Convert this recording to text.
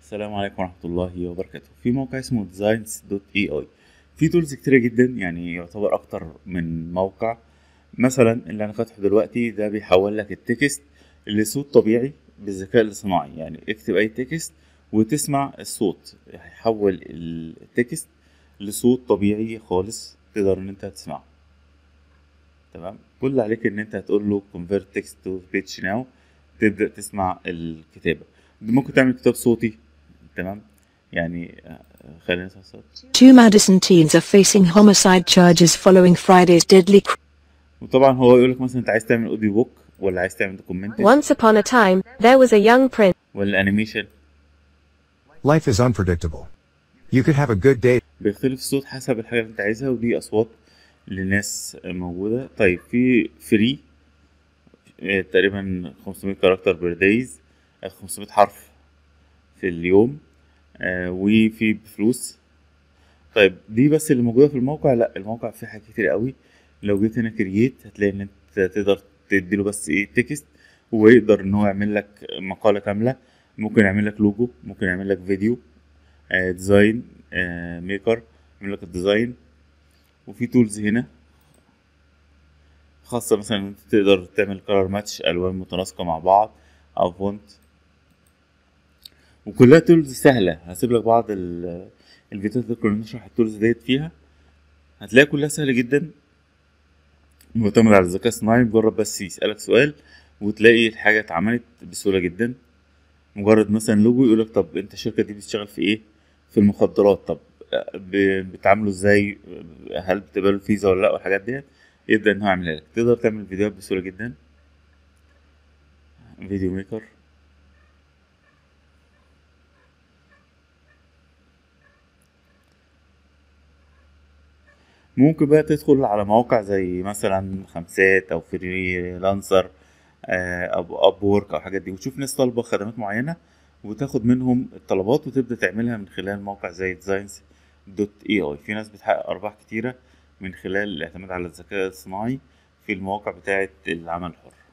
السلام عليكم ورحمة الله وبركاته في موقع اسمه designs.ai في تولز كتيرة جدا يعني يعتبر أكتر من موقع مثلا اللي أنا فاتحه دلوقتي ده بيحول لك التكست لصوت طبيعي بالذكاء الاصطناعي يعني اكتب أي تكست وتسمع الصوت هيحول التكست لصوت طبيعي خالص تقدر إن أنت تسمعه تمام كل اللي عليك إن أنت هتقول له convert text to speech now تبدأ تسمع الكتابة ممكن تعمل كتاب صوتي تمام يعني آه، خلينا نسمع الصوت Two Madison teens are facing homicide charges following Friday's deadly cr- وطبعا هو يقول لك مثلا انت عايز تعمل اوديو بوك ولا عايز تعمل دوكيومنت Once upon a time, there was a young prince. ولا انيميشن Life is unpredictable. You could have a good day بيختلف الصوت حسب الحاجه اللي انت عايزها ودي اصوات لناس موجوده طيب في فري تقريبا 500 كاركتر بير دايز 500 حرف في اليوم آه، وفي بفلوس طيب دي بس اللي موجوده في الموقع لا الموقع فيه حاجات كتير قوي لو جيت هنا كرييت هتلاقي ان انت تقدر تديله بس ايه تكست ويقدر ان هو يعمل لك مقاله كامله ممكن يعمل لك لوجو ممكن يعمل لك فيديو آه، ديزاين آه، ميكر يعمل لك الديزاين وفي تولز هنا خاصة مثلا إن انت تقدر تعمل كلر ماتش الوان متناسقة مع بعض او فونت وكلها تولز سهلة هسيب لك بعض ال- الفيديوهات اللي كنا بنشرح التولز ديت فيها هتلاقي كلها سهلة جدا معتمد على الذكاء الصناعي مجرد بس يسألك سؤال وتلاقي الحاجة اتعملت بسهولة جدا مجرد مثلا لوجو يقولك طب انت الشركة دي بتشتغل في ايه في المخدرات طب ب- بتعاملوا ازاي هل بتقبلوا الفيزا ولا لا والحاجات ديت يبدأ ان هو يعملها لك تقدر تعمل فيديوهات بسهولة جدا فيديو ميكر ممكن بقى تدخل على مواقع زي مثلا خمسات او فريلانسر آه، او اب وورك او الحاجات دي وتشوف ناس طالبه خدمات معينه وتاخد منهم الطلبات وتبدا تعملها من خلال موقع زي ديزاينز دوت اي اي في ناس بتحقق ارباح كتيره من خلال الاعتماد على الذكاء الصناعي في المواقع بتاعه العمل الحر